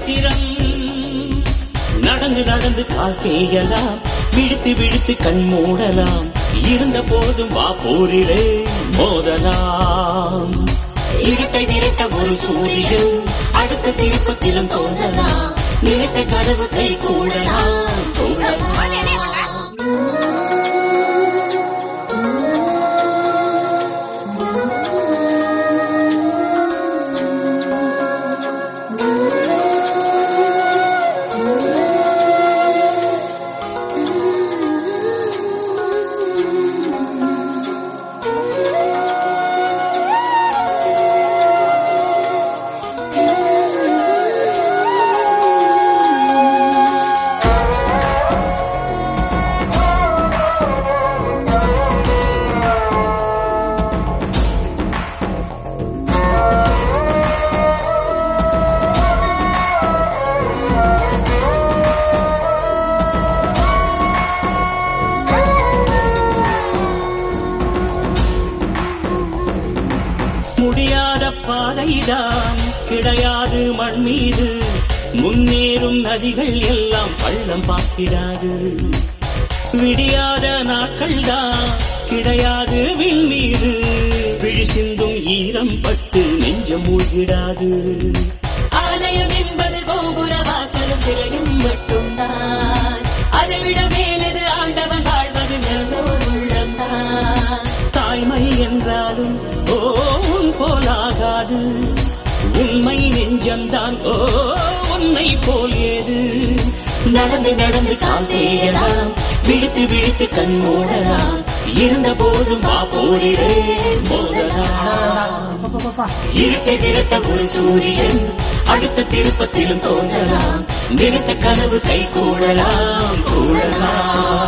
சித்திரம் நடந்து நடந்து கால் தேயலாம் விழுத்து விழுத்து கண் மூடலாம் இருந்த போதும் வா போரிலே மோதலாம் இருட்டை விரட்ட ஒரு சூரியன் அடுத்த திருப்பத்திலும் தோன்றலாம் நினைத்த கனவு கை கூடலாம் முடியாத பாதைதான் கிடையாது மண் மீது முன்னேறும் நதிகள் எல்லாம் பள்ளம் பார்த்திடாது விடியாத நாட்கள் தான் கிடையாது விண் மீது விழி சிந்தும் ஈரம் பட்டு நெஞ்சம் மூழ்கிடாது ஆலயம் என்பது கோபுர வாசலும் சிலையும் மட்டும்தான் அதை விட மேலது ஆண்டவன் வாழ்வது நல்லோர் உள்ளம்தான் தாய்மை என்றாலும் ஓ உன் போலாகாது உண்மை நெஞ்சம்தான் ஓ உன்னை போல் ஏது நடந்து நடந்து கால் தேயலாம் விழித்து விழித்து கண் மூடலாம் இருந்த போதும் வா போரிலே மோதலாம் இருட்டை விரட்ட ஒரு சூரியன் அடுத்த திருப்பத்திலும் தோன்றலாம் நினைத்த கனவு கை கூடலாம் கூடலாம்